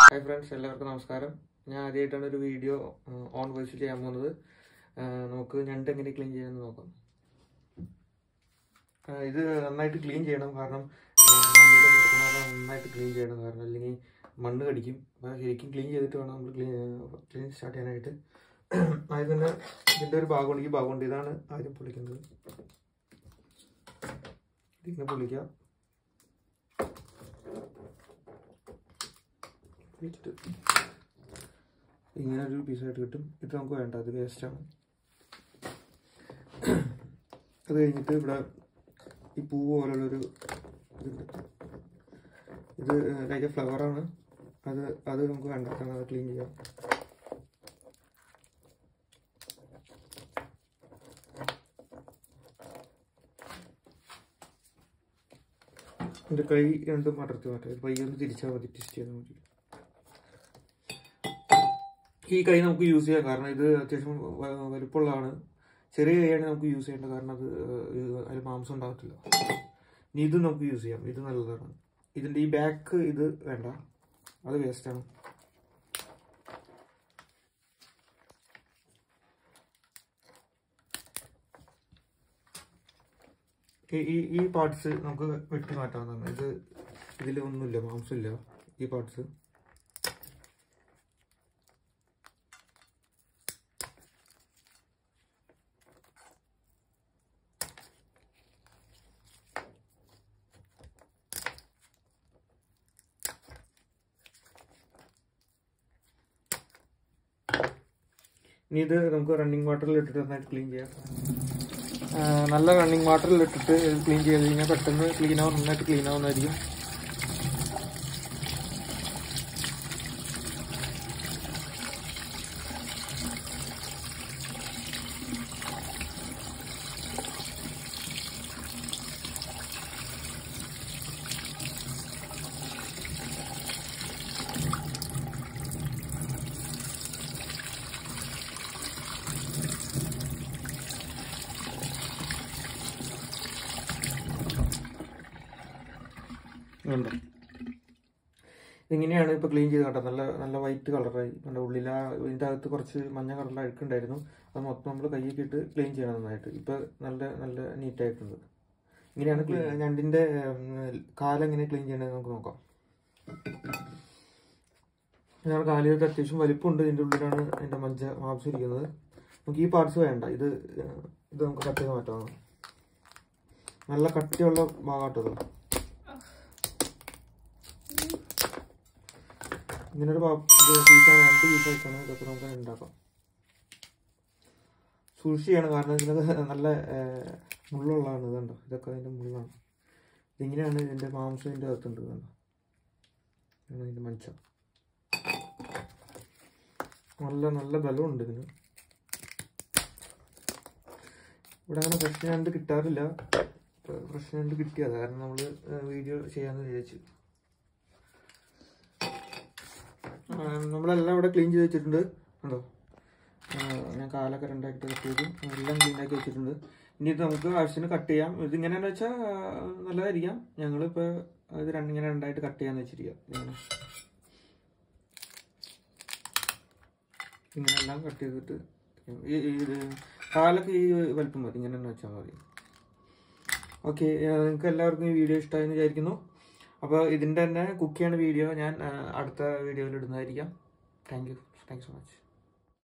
hi friends എല്ലാവർക്കും നമസ്കാരം ഞാൻ ആദ്യമായിട്ടാണ് ഒരു വീഡിയോ ഓൺ വോയിസിൽ ചെയ്യാൻ പോകുന്നത് ആ, നമുക്ക് ഞണ്ട് എങ്ങനെ ക്ലീൻ ചെയ്യാമെന്ന് നോക്കാം ആ, ഇത് നന്നായിട്ട് ക്ലീൻ ചെയ്യണം കാരണം ആ, മണ്ണിൽ കിടക്കുന്ന കാരണം നന്നായിട്ട് ക്ലീൻ ചെയ്യണം കാരണം അല്ലെങ്കിൽ മണ്ണ് കടിക്കും അപ്പോൾ ശരിക്കും ക്ലീൻ ചെയ്തിട്ട് വേണം നമ്മൾ ക്ലീൻ ക്ലീൻ സ്റ്റാർട്ട് ചെയ്യാനായിട്ട് ആദ്യം തന്നെ ഇതിൻ്റെ ഒരു ഭാഗമുണ്ട് ഈ ഭാഗമുണ്ട് ഇതാണ് ആദ്യം പൊളിക്കുന്നത് ഇതിങ്ങനെ പൊളിക്കുക വെച്ചിട്ട് ഇങ്ങനെ ഒരു പീസായിട്ട് കിട്ടും ഇത് നമുക്ക് വേണ്ട അത് വേസ്റ്റാണ് അത് കഴിഞ്ഞിട്ട് ഇവിടെ ഈ പൂ പോലുള്ളൊരു ഇതുണ്ട് ഇത് ലൈക്ക് ഫ്ലവറാണ് അത് അത് നമുക്ക് വേണ്ട കാരണം അത് ക്ലീൻ ചെയ്യാം എൻ്റെ കൈ രണ്ടും അടർത്തി മാറ്റാം കൈ ഒന്ന് തിരിച്ചാൽ മതി ട്വിസ്റ്റ് ചെയ്താൽ മതി ഈ കൈ നമുക്ക് യൂസ് ചെയ്യാം കാരണം ഇത് അത്യാവശ്യം വ- വലുപ്പമുള്ളതാണ് ചെറിയ കൈയാണെങ്കിൽ നമുക്ക് യൂസ് ചെയ്യേണ്ട കാരണം അത് ഏഹ്, അതിൽ മാംസം ഉണ്ടാകത്തില്ല ഇനി ഇത് നമുക്ക് യൂസ് ചെയ്യാം ഇത് നല്ലതാണ് ഇതിൻ്റെ ഈ ബാക്ക് ഇത് വേണ്ട അത് വേസ്റ്റാണ് ഈ ഈ ഈ പാർട്സ് നമുക്ക് വെട്ടി മാറ്റാവുന്നതാണ് ഇത് ഇതിൽ ഒന്നുമില്ല മാംസമില്ല ഈ പാർട്സ് ഇനി ഇത് നമുക്ക് റണ്ണിങ് വാട്ടറിൽ ഇട്ടിട്ട് നന്നായിട്ട് ക്ലീൻ ചെയ്യാം ആ, നല്ല റണ്ണിങ് വാട്ടറിൽ ഇട്ടിട്ട് ക്ലീൻ ചെയ്ത് കഴിഞ്ഞാൽ പെട്ടെന്ന് ക്ലീൻ ആവും നന്നായിട്ട് ക്ലീൻ ആവുന്നതായിരിക്കും ഉണ്ട് ഇങ്ങനെയാണ് ഇപ്പോൾ ക്ലീൻ ചെയ്ത് കേട്ടോ നല്ല നല്ല വൈറ്റ് കളറായി നമ്മുടെ ഉള്ളിൽ ആ ഇതിൻ്റെ അകത്ത് കുറച്ച് മഞ്ഞ കളറിൽ അഴുക്കുണ്ടായിരുന്നു അത് മൊത്തം നമ്മൾ കൈയൊക്കെ ഇട്ട് ക്ലീൻ ചെയ്യണം നന്നായിട്ട് ഇപ്പോൾ നല്ല നല്ല നീറ്റായിട്ടുണ്ട് ഇങ്ങനെയാണ് ക്ലീ- ഞണ്ടിൻ്റെ കാലെങ്ങനെ ക്ലീൻ ചെയ്യണമെന്ന് നമുക്ക് നോക്കാം ഞങ്ങളുടെ കാലുകൾക്ക് അത്യാവശ്യം വലിപ്പമുണ്ട് ഇതിൻ്റെ ഉള്ളിലാണ് അതിൻ്റെ മജ്ജ മാംസം ഇരിക്കുന്നത് നമുക്ക് ഈ പാർട്സ് വേണ്ട ഇത് ഏഹ്, ഇത് നമുക്ക് കട്ട് ചെയ്ത് മാറ്റാവുന്ന നല്ല കട്ടിയുള്ള ഭാഗമാട്ടത് ഇങ്ങനെ ഒരു പീസാണ് രണ്ട് പീസായിട്ടാണ് ഇതൊക്കെ നമുക്ക് ഉണ്ടാക്കാം സൂക്ഷിച്ചാണ് കാരണം ഇതിനകത്ത് നല്ല ഏഹ്, മുള്ളുള്ളതാണ് ഇത് കണ്ടോ ഇതൊക്കെ അതിൻ്റെ മുള്ളാണ് ഇതിങ്ങനെയാണ് ഇതിൻ്റെ മാംസം ഇതിൻ്റെ അകത്തുണ്ട് ഇത് കണ്ടോ ഇതാണ് ഇതിൻ്റെ മഞ്ച നല്ല നല്ല ബലമുണ്ട് ഇതിന് ഇവിടെ അങ്ങനെ ഫ്രഷ് ഞണ്ട് കിട്ടാറില്ല ഫ്രഷ് ഞണ്ട് കിട്ടിയത് കാരണം നമ്മൾ വീഡിയോ ചെയ്യാമെന്ന് വിചാരിച്ചു ആ, നമ്മളെല്ലാം ഇവിടെ ക്ലീൻ ചെയ്ത് വെച്ചിട്ടുണ്ട് കണ്ടോ ആ, ഞാൻ കാലൊക്കെ രണ്ടായിട്ട് കട്ട് ചെയ്തു എല്ലാം ക്ലീൻ ആക്കി വെച്ചിട്ടുണ്ട് ഇനി ഇത് നമുക്ക് ആവശ്യത്തിന് കട്ട് ചെയ്യാം ഇതിങ്ങനെയാണെന്ന് വെച്ചാൽ നല്ലതായിരിക്കാം ഞങ്ങളിപ്പോൾ ഇത് രണ്ട് ഇങ്ങനെ രണ്ടായിട്ട് കട്ട് ചെയ്യാന്ന് വെച്ചിരിക്കുക ഇങ്ങനെ ഇങ്ങനെല്ലാം കട്ട് ചെയ്തിട്ട് ഈ ഈ ഇത് കാലൊക്കെ ഈ വലിപ്പം മതി ഇങ്ങനെ തന്നെ വെച്ചാൽ മതി ഓക്കെ നിങ്ങൾക്ക് എല്ലാവർക്കും ഈ വീഡിയോ ഇഷ്ടമായി എന്ന് വിചാരിക്കുന്നു അപ്പോൾ ഇതിൻ്റെ തന്നെ കുക്ക് ചെയ്യുന്ന വീഡിയോ ഞാൻ ആ, അടുത്ത വീഡിയോയിൽ ഇടുന്നതായിരിക്കാം thank you thank so much